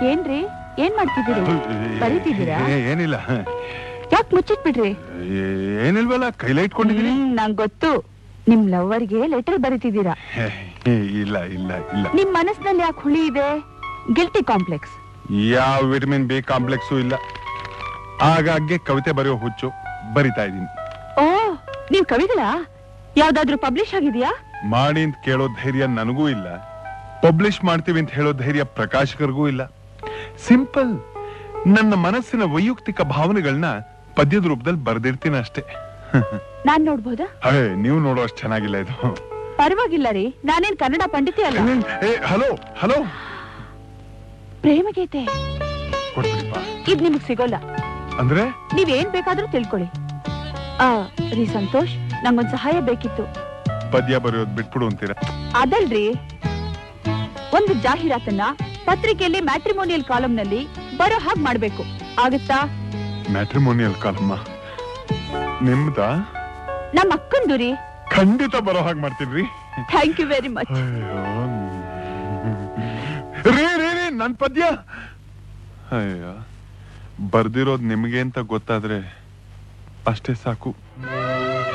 ಏನ್ರಿ ಏನ್ ಮಾಡ್ತಿದ್ದೀರಿ ಬರೀತಿದ್ದೀರಾ ಏ- ಏನಿಲ್ಲ ಯಾಕೆ ಮುಚ್ಚಿಟ್ಬಿಡ್ರಿ ಏ- ಏನಿಲ್ವಲ್ಲ ಕೈಲೇ ಇಟ್ಕೊಂಡಿದೀನಿ ಹ್ಮ್, ನಂಗ್ ಗೊತ್ತು ನಿಮ್ ಲವ್ವರ್ಗೆ ಲೆಟರ್ ಬರೀತಿದ್ದೀರಾ ಏ, ಏ, ಇಲ್ಲ ಇಲ್ಲ ಇಲ್ಲ ನಿಮ್ ಮನಸ್ಸಿನಲ್ಲಿ ಯಾಕೆ ಹುಳಿ ಇದೆ ಗಿಲ್ಟಿ ಕಾಂಪ್ಲೆಕ್ಸ್ ಯಾವ ವಿಟಮಿನ್ ಬಿ ಕಾಂಪ್ಲೆಕ್ಸು ಇಲ್ಲ ಆಗಾಗ್ಗೆ ಕವಿತೆ ಬರೆಯೋ ಹುಚ್ಚು ಬರಿತಾ ಇದ್ದೀನಿ ಓ ನೀವ್ ಕವಿಗಳಾ ಯಾವ್ದಾದ್ರು ಪಬ್ಲಿಷ್ ಆಗಿದ್ಯಾ ಮಾಡಿ ಅಂತ ಕೇಳೋ ಧೈರ್ಯ ನನಗೂ ಇಲ್ಲ ಪಬ್ಲಿಷ್ ಮಾಡ್ತೀವಿ ಅಂತ ಹೇಳೋ ಧೈರ್ಯ ಪ್ರಕಾಶಕರಿಗೂ ಇಲ್ಲ ಸಿಂಪಲ್ ನನ್ನ ಮನಸ್ಸಿನ ವೈಯಕ್ತಿಕ ಭಾವನೆಗಳನ್ನ ಪದ್ಯದ ರೂಪದಲ್ಲಿ ಬರ್ದಿರ್ತೀನಿ ಅಷ್ಟೇ ನಾನ್ ನೋಡ್ಬೋದಾ ಅಯ್ಯ ನೀವು ನೋಡೋ ಅಷ್ಟು ಚೆನ್ನಾಗಿಲ್ಲ ಇದು ಪರವಾಗಿಲ್ಲ ರೀ ನಾನೇನ್ ಕನ್ನಡ ಪಂಡಿತಿ ಅಲ್ಲ ಏ ಹಲೋ ಹಲೋ ಪ್ರೇಮಗೀತೆ ಕೊಡ್ತೀರಿಪ್ಪ ಇದ್ ನಿಮಗ್ ಸಿಗೋಲ್ಲ ಅಂದ್ರೆ ನೀವೇನ್ ಬೇಕಾದ್ರೂ ತಿಳ್ಕೊಳ್ಳಿ ಆ ರೀ ಸಂತೋಷ್ ನಂಗೊಂದ್ ಸಹಾಯ ಬೇಕಿತ್ತು ಪದ್ಯ ಬರೆಯೋದು ಬಿಟ್ಬಿಡು ಅಂತೀರಾ ಅದಲ್ರಿ ಒಂದು ಜಾಹೀರಾತನ್ನ ಪತ್ರಿಕೆಯಲ್ಲಿ ಮ್ಯಾಟ್ರಿಮೋನಿಯಲ್ ಕಾಲಂನಲ್ಲಿ ಬರೋ ಹಾಗೆ ಮಾಡ್ಬೇಕು ಆಗತ್ತಾ ಮ್ಯಾಟ್ರಿಮೋನಿಯಲ್ ಕಾಲಮ್ಮ ನಿಮ್ದ ನಮ್ಮ ಅಕ್ಕಂದು ರೀ ಖಂಡಿತ ಬರೋ ಹಾಗೆ ಮಾಡ್ತೀನಿ ಥ್ಯಾಂಕ್ ಯು ವೆರಿ ಮಚ್ ರೀ ರೀ ರೀ ನನ್ ಪದ್ಯ ಅಯ್ಯ ಬರ್ದಿರೋದ್ ನಿಮ್ಗೆ ಅಂತ ಗೊತ್ತಾದ್ರೆ ಅಷ್ಟೇ ಸಾಕು